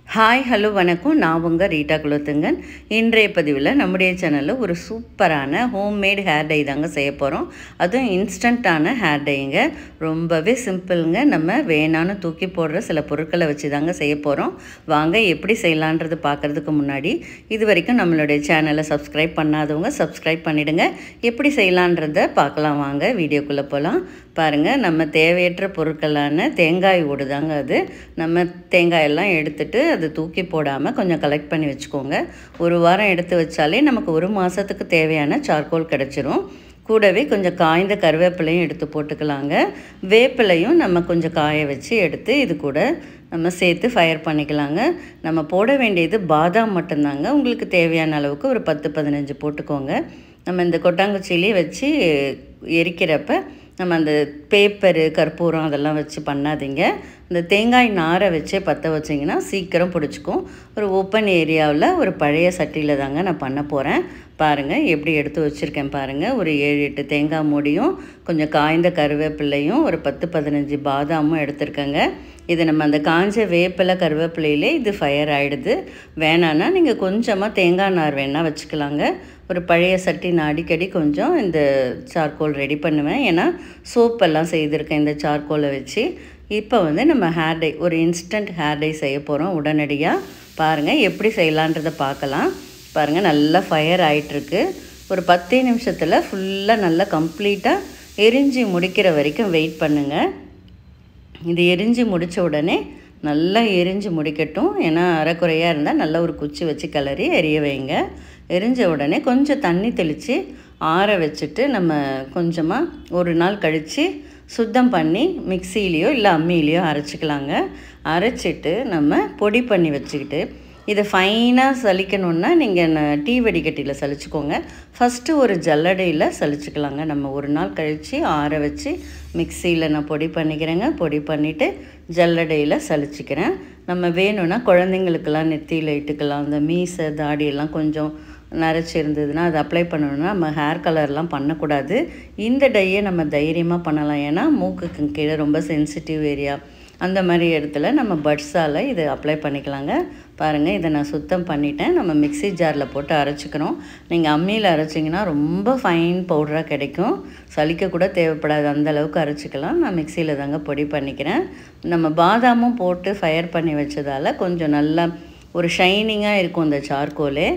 hi hello வணக்கம் நான் உங்கள் ரீட்டா குலத்துங்கன் இன்றைய பதிவில் நம்முடைய சேனலில் ஒரு சூப்பரான ஹோம்மேட் ஹேர் டை தாங்க செய்ய போகிறோம் அதுவும் இன்ஸ்டண்ட்டான ஹேர் டைங்க ரொம்பவே சிம்பிளுங்க நம்ம வேணான்னு தூக்கி போடுற சில பொருட்களை வச்சு தாங்க செய்ய போகிறோம் வாங்க எப்படி செய்யலான்றது பார்க்குறதுக்கு முன்னாடி இது வரைக்கும் நம்மளுடைய சேனலை சப்ஸ்கிரைப் பண்ணாதவங்க சப்ஸ்கிரைப் பண்ணிவிடுங்க எப்படி செய்யலான்றதை பார்க்கலாம் வாங்க வீடியோக்குள்ளே போகலாம் பாருங்கள் நம்ம தேவையற்ற பொருட்களான தேங்காய் ஓடு தாங்க அது நம்ம தேங்காயெல்லாம் எடுத்துட்டு அது தூக்கி போடாமல் கொஞ்சம் கலெக்ட் பண்ணி வச்சுக்கோங்க ஒரு வாரம் எடுத்து வச்சாலே நமக்கு ஒரு மாதத்துக்கு தேவையான சார்கோல் கிடச்சிரும் கூடவே கொஞ்சம் காய்ந்த கருவேப்பிலையும் எடுத்து போட்டுக்கலாங்க வேப்பிலையும் நம்ம கொஞ்சம் காய வச்சு எடுத்து இது கூட நம்ம சேர்த்து ஃபயர் பண்ணிக்கலாங்க நம்ம போட வேண்டியது பாதாம் மட்டும்தாங்க உங்களுக்கு தேவையான அளவுக்கு ஒரு பத்து பதினஞ்சு போட்டுக்கோங்க நம்ம இந்த கொட்டாங்குச்சியிலே வச்சு எரிக்கிறப்ப நம்ம அந்த பேப்பரு கற்பூரம் அதெல்லாம் வச்சு பண்ணாதீங்க இந்த தேங்காய் நாரை வச்சே பற்ற வச்சிங்கன்னா சீக்கிரம் பிடிச்சிக்கும் ஒரு ஓப்பன் ஏரியாவில் ஒரு பழைய சட்டியில் தாங்க நான் பண்ண போகிறேன் பாருங்கள் எப்படி எடுத்து வச்சுருக்கேன் பாருங்கள் ஒரு ஏழு எட்டு தேங்காய் மூடியும் கொஞ்சம் காய்ந்த கருவேப்பிலையும் ஒரு பத்து பதினஞ்சு பாதாமும் எடுத்திருக்கேங்க இது நம்ம அந்த காஞ்ச வேப்பிலை கருவேப்பிலையிலே இது ஃபயர் ஆகிடுது வேணான்னா நீங்கள் கொஞ்சமாக தேங்காய் நார் வேணால் வச்சுக்கலாங்க ஒரு பழைய சட்டி நான் அடிக்கடி கொஞ்சம் இந்த சார்கோல் ரெடி பண்ணுவேன் ஏன்னா சோப்பெல்லாம் செய்திருக்கேன் இந்த சார்கோலை வச்சு இப்போ வந்து நம்ம ஹேர் டை ஒரு இன்ஸ்டன்ட் ஹேர் டை செய்ய போகிறோம் உடனடியாக பாருங்கள் எப்படி செய்யலான்றதை பார்க்கலாம் பாருங்கள் நல்லா ஃபயர் ஆகிட்டுருக்கு ஒரு பத்தே நிமிஷத்தில் ஃபுல்லாக நல்லா கம்ப்ளீட்டாக எரிஞ்சு முடிக்கிற வரைக்கும் வெயிட் பண்ணுங்கள் இது எரிஞ்சு முடித்த உடனே நல்லா எரிஞ்சு முடிக்கட்டும் ஏன்னா அரைக்குறையாக இருந்தால் நல்லா ஒரு குச்சி வச்சு கிளறி எரிய வைங்க எரிஞ்ச உடனே கொஞ்சம் தண்ணி தெளித்து ஆற வச்சுட்டு நம்ம கொஞ்சமாக ஒரு நாள் கழித்து சுத்தம் பண்ணி மிக்சிலேயோ இல்லை அம்மிலேயோ அரைச்சிக்கலாங்க அரைச்சிட்டு நம்ம பொடி பண்ணி வச்சுக்கிட்டு இதை ஃபைனாக சலிக்கணுன்னா நீங்கள் டீ வடிகட்டியில் சலிச்சுக்கோங்க ஃபஸ்ட்டு ஒரு ஜல்லடையில் சலிச்சுக்கலாங்க நம்ம ஒரு நாள் கழித்து ஆற வச்சு மிக்சியில் நான் பொடி பண்ணிக்கிறேங்க பொடி பண்ணிவிட்டு ஜல்லடையில் சலிச்சுக்கிறேன் நம்ம வேணும்னா குழந்தைங்களுக்கெல்லாம் நெத்தியில் இட்டுக்கலாம் அந்த மீசை தாடியெல்லாம் கொஞ்சம் நரைச்சி இருந்ததுன்னா அதை அப்ளை பண்ணணும்னா நம்ம ஹேர் கலர்லாம் பண்ணக்கூடாது இந்த டையை நம்ம தைரியமாக பண்ணலாம் ஏன்னா மூக்குக்கு கீழே ரொம்ப சென்சிட்டிவ் ஏரியா அந்த மாதிரி இடத்துல நம்ம பட்ஸால் இதை அப்ளை பண்ணிக்கலாங்க பாருங்கள் இதை நான் சுத்தம் பண்ணிட்டேன் நம்ம மிக்சி ஜாரில் போட்டு அரைச்சிக்கிறோம் நீங்கள் அம்மியில் அரைச்சிங்கன்னா ரொம்ப ஃபைன் பவுடராக கிடைக்கும் சலிக்க கூட தேவைப்படாது அந்த அளவுக்கு அரைச்சிக்கலாம் நான் மிக்சியில் தாங்க பொடி பண்ணிக்கிறேன் நம்ம பாதாமும் போட்டு ஃபயர் பண்ணி வச்சதால் கொஞ்சம் நல்லா ஒரு ஷைனிங்காக இருக்கும் இந்த சார்கோலே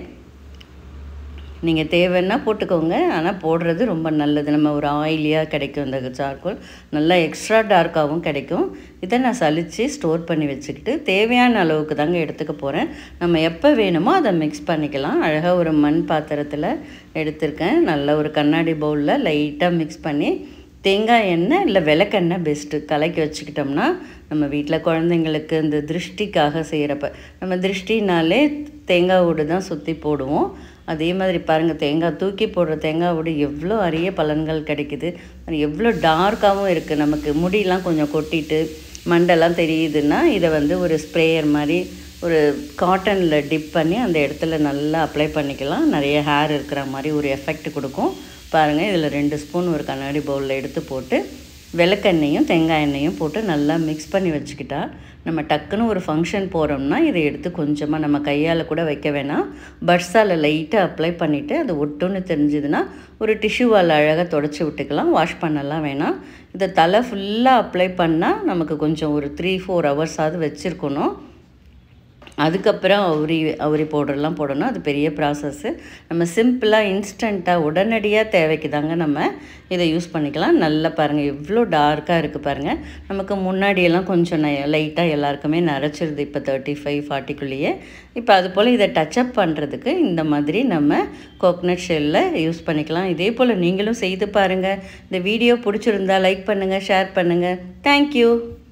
நீங்கள் தேவைன்னா போட்டுக்கோங்க ஆனால் போடுறது ரொம்ப நல்லது நம்ம ஒரு ஆயிலியாக கிடைக்கும் இந்த சார்கோல் நல்லா எக்ஸ்ட்ரா டார்க்காகவும் கிடைக்கும் இதை நான் சலித்து ஸ்டோர் பண்ணி வச்சுக்கிட்டு தேவையான அளவுக்கு தாங்க எடுத்துக்க போகிறேன் நம்ம எப்போ வேணுமோ அதை மிக்ஸ் பண்ணிக்கலாம் அழகாக ஒரு மண் பாத்திரத்தில் எடுத்திருக்கேன் நல்ல ஒரு கண்ணாடி பவுலில் லைட்டாக மிக்ஸ் பண்ணி தேங்காய் எண்ணெய் இல்லை விளக்கெண்ணெய் பெஸ்ட்டு கலக்கி வச்சுக்கிட்டோம்னா நம்ம வீட்டில் குழந்தைங்களுக்கு இந்த திருஷ்டிக்காக செய்கிறப்ப நம்ம திருஷ்டினாலே தேங்காய் ஓடு தான் சுற்றி போடுவோம் அதே மாதிரி பாருங்கள் தேங்காய் தூக்கி போடுற தேங்காய் ஓடு எவ்வளோ அரிய பலன்கள் கிடைக்குது எவ்வளோ டார்க்காகவும் இருக்குது நமக்கு முடியெலாம் கொஞ்சம் கொட்டிட்டு மண்டெல்லாம் தெரியுதுன்னா இதை வந்து ஒரு ஸ்ப்ரேயர் மாதிரி ஒரு காட்டனில் டிப் பண்ணி அந்த இடத்துல நல்லா அப்ளை பண்ணிக்கலாம் நிறைய ஹேர் இருக்கிற மாதிரி ஒரு எஃபெக்ட் கொடுக்கும் பாருங்கள் இதில் ரெண்டு ஸ்பூன் ஒரு கண்ணாடி பவுலில் எடுத்து போட்டு விளக்கெண்ணெயும் தேங்காய் எண்ணெயும் போட்டு நல்லா மிக்ஸ் பண்ணி வச்சுக்கிட்டா நம்ம டக்குன்னு ஒரு ஃபங்க்ஷன் போகிறோம்னா இதை எடுத்து கொஞ்சமாக நம்ம கையால் கூட வைக்க வேணாம் பட்ஸால் லைட்டாக அப்ளை பண்ணிவிட்டு அது ஒட்டுன்னு தெரிஞ்சுதுன்னா ஒரு டிஷ்யூவால் அழகாக தொடச்சி விட்டுக்கலாம் வாஷ் பண்ணலாம் வேணாம் இதை தலை ஃபுல்லாக அப்ளை பண்ணால் நமக்கு கொஞ்சம் ஒரு த்ரீ ஃபோர் ஹவர்ஸாவது வச்சுருக்கணும் அதுக்கப்புறம் அவுரி அவுரி பவுடர்லாம் போடணும் அது பெரிய ப்ராசஸ்ஸு நம்ம சிம்பிளாக இன்ஸ்டண்ட்டாக உடனடியாக தேவைக்கு தாங்க நம்ம இதை யூஸ் பண்ணிக்கலாம் நல்லா பாருங்கள் எவ்வளோ டார்க்காக இருக்குது பாருங்கள் நமக்கு முன்னாடியெல்லாம் கொஞ்சம் லைட்டாக எல்லாருக்குமே நரைச்சிருது இப்போ தேர்ட்டி ஃபைவ் ஃபார்ட்டிக்குள்ளேயே இப்போ அது போல் இதை டச்சப் பண்ணுறதுக்கு இந்த மாதிரி நம்ம கோக்னட் ஷெல்லில் யூஸ் பண்ணிக்கலாம் இதே போல் நீங்களும் செய்து பாருங்கள் இந்த வீடியோ பிடிச்சிருந்தா லைக் பண்ணுங்கள் ஷேர் பண்ணுங்கள் தேங்க்யூ